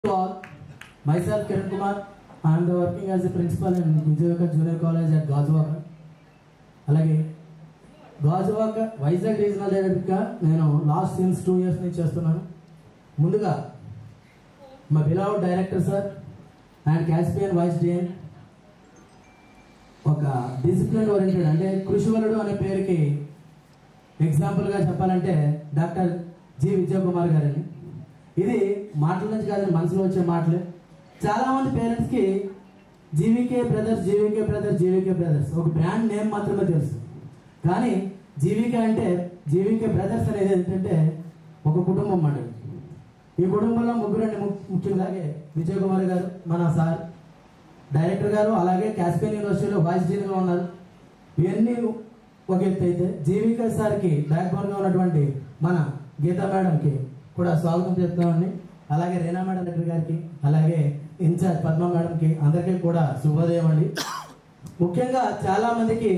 to all. Myself, Kiran Kumar. I am working as a principal in Vijayaka Junior College at Gajuwaka. అలాగే Gajuwaka Vizag regional డైరెక్టర్గా నేను last since two years నుంచి చేస్తున్నాను ముందుగా మా బిలావ్ డైరెక్టర్ సార్ అండ్ క్యాస్పియన్ వైస్ డిఎన్ ఒక డిసిప్లిన్ ఓరియంటెడ్ అంటే కృషివలుడు అనే పేరుకి ఎగ్జాంపుల్గా చెప్పాలంటే డాక్టర్ జి విజయ్ కుమార్ గారని ఇది మాటల నుంచి కాదని మనసులో వచ్చే మాటలు చాలా మంది పేరెంట్స్ కి GVK brothers GVK brothers GVK brothers ఒక బ్రాండ్ నేమ్ మాత్రమే తెలుసు కానీ జీవికే అంటే జీవికే బ్రదర్స్ అనేది ఏంటంటే ఒక కుటుంబం అన్నమాట ఈ కుటుంబంలో ముగ్గురండి ము- ముఖ్యంగా విజయ్ కుమార్ గారు మన సార్ డైరెక్టర్ గారు అలాగే కాస్పియన్ యూనివర్సిటీలో వైస్ డీన్ గా ఉన్నారు ఇవన్నీ ఒక ఎత్తు అయితే జీవిక సార్కి బ్యాక్ బోన్ గా ఉన్నటువంటి మన గీతా మేడం కి కూడా స్వాగతం చెప్తామండి అలాగే రీనా మేడం డైరెక్టర్ గారికి అలాగే ఇన్ఛార్జ్ పద్మ మేడం కి అందరికీ కూడా శుభోదయం అండి ముఖ్యంగా చాలా మందికి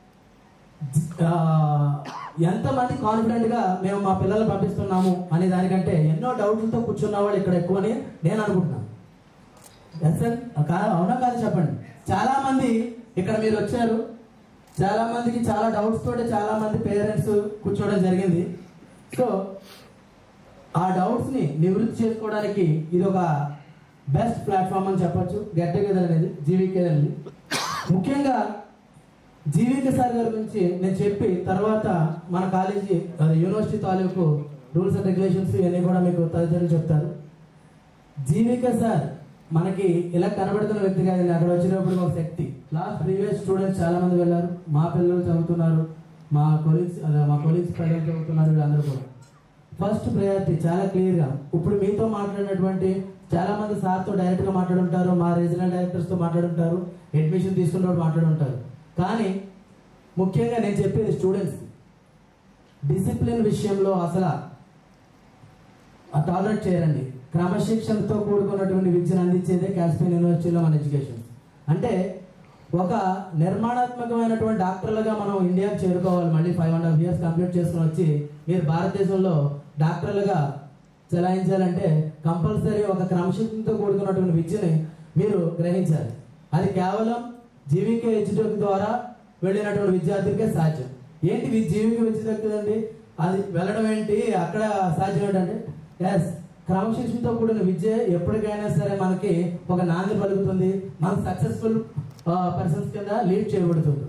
ఆ, ఎంతమంది కాన్ఫిడెంట్ గా మేము మా పిల్లలు పంపిస్తున్నాము అనే దానికంటే ఎన్నో డౌట్లతో కూర్చున్న వాళ్ళు ఇక్కడ ఎక్కువని నేను అనుకుంటున్నాను ఎస్ సార్ కా- అవునా కాదు చెప్పండి చాలా మంది ఇక్కడ మీరు వచ్చారు చాలా మందికి చాలా డౌట్స్ తోటి చాలా మంది పేరెంట్స్ కూర్చోవడం జరిగింది సో ఆ డౌట్స్ ని నివృత్తి చేసుకోవడానికి ఇది ఒక బెస్ట్ ప్లాట్ఫామ్ అని చెప్పొచ్చు గెట్ టుగెదర్ అనేది జీవికే అనేది ముఖ్యంగా జీవిక సార్ గారి గురించి నేను చెప్పి తర్వాత మన కాలేజీ అది యూనివర్సిటీ తాలూకు రూల్స్ అండ్ రెగ్యులేషన్స్ ఇవన్నీ కూడా మీకు తదితరులు చెప్తారు జీవిక సార్ మనకి ఇలా కనబడుతున్న వ్యక్తి కాదండి అక్కడ వచ్చినప్పుడు ఒక శక్తి లాస్ట్ ప్రీవియస్ స్టూడెంట్స్ చాలా మంది వెళ్ళారు మా పిల్లలు చదువుతున్నారు మా కొలీగ్స్ అదే మా కొలీగ్స్ పిల్లలు చదువుతున్నారు వీళ్ళందరూ కూడా ఫస్ట్ ప్రయారిటీ చాలా క్లియర్ గా ఇప్పుడు మీతో మాట్లాడినటువంటి చాలా మంది సార్ తో డైరెక్ట్ గా మాట్లాడుంటారు మా రీజనల్ డైరెక్టర్స్ తో మాట్లాడుంటారు అడ్మిషన్ తీసుకున్నప్పుడు మాట్లాడుంటారు కానీ ముఖ్యంగా నేను చెప్పేది స్టూడెంట్స్ డిసిప్లిన్ విషయంలో అసలు టాలరేట్ చేయరండి క్రమశిక్షణతో కూడుకున్నటువంటి విద్యను అందించేదే కాశ్మీర్ యూనివర్సిటీలో మన ఎడ్యుకేషన్ అంటే ఒక నిర్మాణాత్మకమైనటువంటి డాక్టర్లుగా మనం ఇండియాకి చేరుకోవాలి మళ్ళీ five and half years complete చేసుకుని వచ్చి మీరు భారతదేశంలో డాక్టర్లుగా చెలాయించాలంటే కంపల్సరీ ఒక క్రమశిక్షణతో కూడుకున్నటువంటి విద్యని మీరు గ్రహించాలి అది కేవలం జీవికే ఇన్స్టిట్యూట్ ద్వారా వెళ్ళినటువంటి విద్యార్థులకే సాధ్యం ఏంటి వి- జీవిక విద్య దక్కుదండి అది వెళ్ళడం ఏంటి అక్కడ సాధ్యం ఏంటంటే ఎస్ క్రమశిక్షణతో కూడిన విద్య ఎప్పటికైనా సరే మనకి ఒక నాంది పలుకుతుంది మన సక్సెస్ఫుల్ పర్సన్స్ కింద లీడ్ చేయబడుతుంది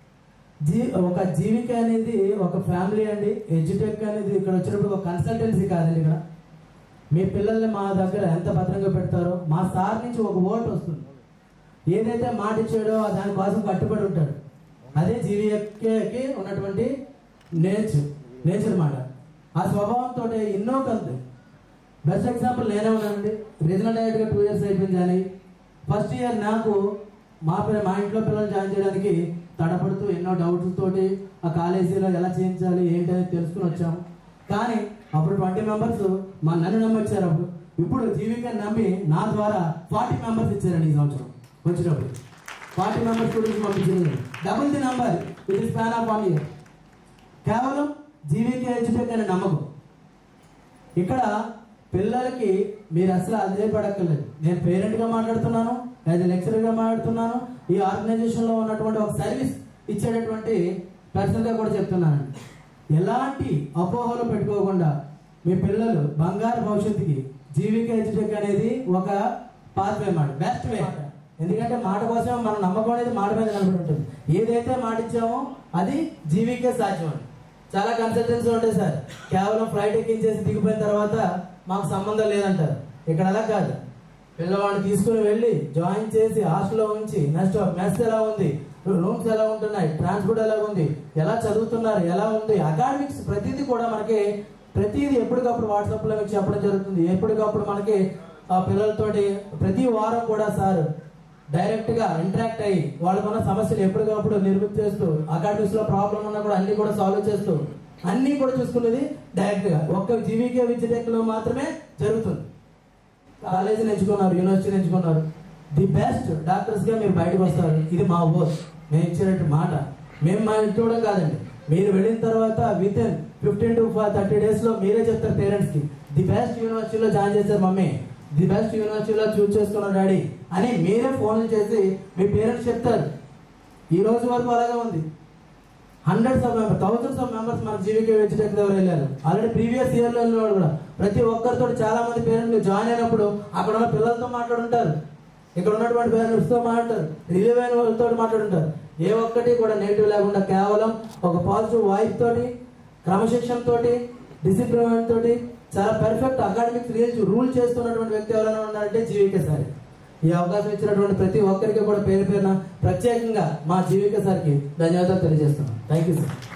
జీ ఒక జీవిక అనేది ఒక ఫ్యామిలీ అండి ఎడ్యుటెక్ అనేది ఇక్కడ వచ్చినప్పుడు ఒక కన్సల్టెన్సీ కాదండి ఇక్కడ మీ పిల్లల్ని మా దగ్గర ఎంత భద్రంగా పెడతారో మా సార్ నుంచి ఒక ఓటు వస్తుంది ఏదైతే మాట ఇచ్చాడో దానికోసం కట్టుబడి ఉంటాడు అదే జీవికి ఉన్నటువంటి నేచర్ నేచర్ మాట ఆ స్వభావంతో ఎన్నో కంది బెస్ట్ ఎగ్జాంపుల్ నేనే ఉన్నానండి రీజనల్ డైరెక్ట్గా టూ ఇయర్స్ అయిపోయింది కానీ ఫస్ట్ ఇయర్ నాకు మా పిల్ల మా ఇంట్లో పిల్లలు జాయిన్ చేయడానికి తడపడుతూ ఎన్నో డౌట్స్ తోటి ఆ కాలేజీలో ఎలా చేయించాలి ఏంటి అనేది తెలుసుకుని వచ్చాము కానీ అప్పుడు ట్వంటీ మెంబర్స్ మా నన్ను నమ్మొచ్చారు అప్పుడు ఇప్పుడు జీవిక నమ్మి నా ద్వారా ఫార్టీ మెంబర్స్ ఇచ్చారండి ఈ సంవత్సరం వచ్చినప్పుడు ఫార్టీ మెంబర్స్ స్టూడెంట్స్ పంపించింది డబుల్ ది నంబర్ ఇది స్పాన్ ఆఫ్ వన్ ఇయర్ కేవలం జీవికే ఎడ్యుటెక్ అనే నమ్మకం ఇక్కడ పిల్లలకి మీరు అసలు అదే పడక్కర్లేదు నేను పేరెంట్ గా మాట్లాడుతున్నాను యాజ్ లెక్చరర్ గా మాట్లాడుతున్నాను ఈ ఆర్గనైజేషన్ లో ఉన్నటువంటి ఒక సర్వీస్ ఇచ్చేటటువంటి పర్సన్ గా కూడా చెప్తున్నాను ఎలాంటి అపోహలు పెట్టుకోకుండా మీ పిల్లలు బంగారు భవిష్యత్తుకి జీవిక ఎడ్యుటెక్ అనేది ఒక పాత్ వే మాట బెస్ట్ వే ఎందుకంటే మాట కోసం మన నమ్మకం అనేది మాట మీద నిలబడి ఉంటుంది ఏదైతే మాట ఇచ్చామో అది జీవికే సాధ్యం అండి చాలా కన్సల్టెన్సీ ఉంటాయి సార్ కేవలం ఫ్లైట్ ఎక్కించేసి దిగిపోయిన తర్వాత మాకు సంబంధం లేదంటారు ఇక్కడ అలా కాదు పిల్లవాడిని తీసుకుని వెళ్ళి జాయిన్ చేసి హాస్టల్లో ఉంచి నెక్స్ట్ మెస్ ఎలా ఉంది రూమ్స్ ఎలా ఉంటున్నాయి ట్రాన్స్పోర్ట్ ఎలా ఉంది ఎలా చదువుతున్నారు ఎలా ఉంది అకాడమిక్స్ ప్రతిదీ కూడా మనకి ప్రతిదీ ఎప్పటికప్పుడు వాట్సాప్ లో మీకు చెప్పడం జరుగుతుంది ఎప్పటికప్పుడు మనకి ఆ పిల్లలతోటి ప్రతి వారం కూడా సార్ డైరెక్ట్ గా ఇంటరాక్ట్ అయ్యి వాళ్ళకున్న సమస్యలు ఎప్పటికప్పుడు నిర్మితి చేస్తూ అకాడమిక్స్ లో ప్రాబ్లం ఉన్నా కూడా అన్ని కూడా సాల్వ్ చేస్తూ అన్ని కూడా చూసుకునేది డైరెక్ట్ గా ఒక్క జీవికే విద్యటెక్ లో మాత్రమే జరుగుతుంది కాలేజీని ఎంచుకున్నారు యూనివర్సిటీని ఎంచుకున్నారు ది బెస్ట్ డాక్టర్స్ గా మీరు బయటకు వస్తారు ఇది మా ఓత్ మేము ఇచ్చినట్టు మాట మేము మా చూడడం కాదండి మీరు వెళ్ళిన తర్వాత with in fifteen to thirty days లో మీరే చెప్తారు పేరెంట్స్ కి ది బెస్ట్ యూనివర్సిటీలో జాయిన్ చేశారు మమ్మీ ది బెస్ట్ యూనివర్సిటీలో చూస్ చేసుకున్నాను డాడీ అని మీరే ఫోన్లు చేసి మీ పేరెంట్స్ చెప్తారు ఈ రోజు వరకు అలాగే ఉంది hundreds of members thousands of members మన జీవికే వెజిటెక్ దగ్గర వెళ్ళారు ఆల్రెడీ ప్రీవియస్ ఇయర్ లో వెళ్ళిన కూడా ప్రతి ఒక్కరితో చాలా మంది పేరెంట్లు జాయిన్ అయినప్పుడు అక్కడ ఉన్న పిల్లలతో మాట్లాడుంటారు ఇక్కడ ఉన్నటువంటి పేరెంట్స్ తో మాట్లాడతారు రిలీవ్ అయిన వాళ్ళతో మాట్లాడుంటారు ఏ ఒక్కటి కూడా నెగిటివ్ లేకుండా కేవలం ఒక పాజిటివ్ వాయిస్ తోటి క్రమశిక్షణ తోటి డిసిప్లిన్ తోటి చాలా పర్ఫెక్ట్ అకాడమిక్ రూల్స్ రూల్ చేస్తున్నటువంటి వ్యక్తి ఎవరైనా ఉన్నారంటే జీవికే సార్ ఈ అవకాశం ఇచ్చినటువంటి ప్రతి ఒక్కరికి కూడా పేరు పేరున ప్రత్యేకంగా మా జీవిక సార్కి ధన్యవాదాలు తెలియజేస్తున్నాం థ్యాంక్ యూ సార్